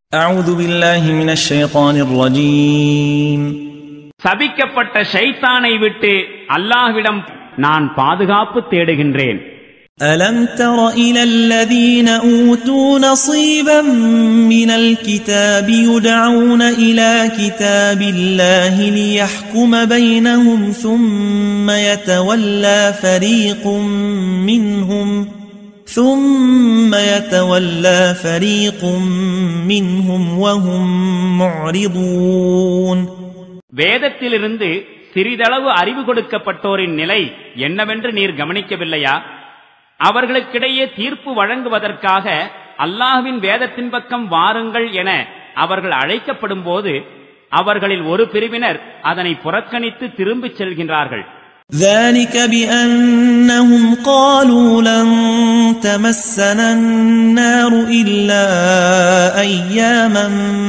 أعوذ بالله من الشيطان الرجيم சபிக்கப்பட்ட ஷைத்தானை விட்டு அல்லாஹ்விடம் நான் பாதுகாப்பு தேடுகின்றேன் ألم تر إلى الذين أوتوا نصيبا من الكتاب يدعون إلى كتاب الله ليحكم بينهم ثم يتولى فريق منهم ثم يتولى فريق منهم وهم معرضون வேதத்திலிருந்து சிறிதளவு அறிவு கொடுக்கப்பட்டோரின் நிலை என்னவென்று நீர் கவனிக்கவில்லையா அவர்களுக்கிடையே தீர்ப்பு வழங்குவதற்காக அல்லாஹ்வின் வேதத்தின் பக்கம் வாருங்கள் என அவர்கள் அழைக்கப்படும் போது அவர்களில் ஒரு பிரிவினர் அதனை புறக்கணித்து திரும்பிச் செல்கின்றார்கள் ذلك بأنهم قالوا لن تمسنا النار إلا أياما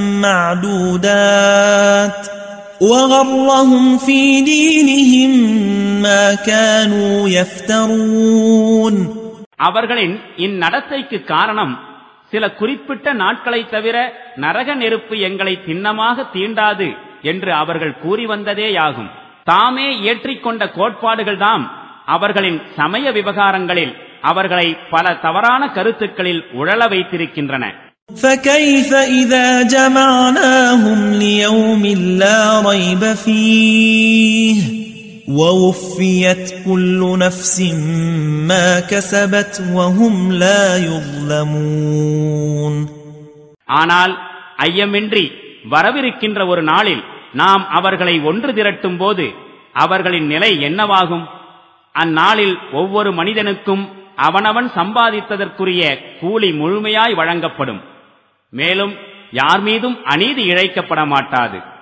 معدودات وغرهم في دينهم ما كانوا يفترون அவர்களின் இந்நடத்தைக்கு காரணம் சில குறிப்பிட்ட நாட்களைத் தவிர நரக நெருப்பு எங்களை திண்ணமாக தீண்டாது என்று அவர்கள் கூறி வந்ததேயாகும் தாமே இயற்றிக்கொண்ட கோட்பாடுகள்தாம் அவர்களின் சமய விவகாரங்களில் அவர்களை பல தவறான கருத்துக்களில் உழல வைத்திருக்கின்றன فكيف إذا جمعناهم ليوم لا ريب فيه ووفيت كل نفس ما كسبت وهم لا يظلمون ஆனால் ஐயமின்றி வரவிருக்கின்ற ஒரு நாளில் நாம் அவர்களை ஒன்று திரட்டும் போது அவர்களின் நிலை என்னவாகும் அந்நாளில் ஒவ்வொரு மனிதனுக்கும் அவனவன் சம்பாதித்ததற்குரிய கூலி முழுமையாய் வழங்கப்படும் மேலும் யார் மீதும் அநீதி இழைக்கப்பட மாட்டாது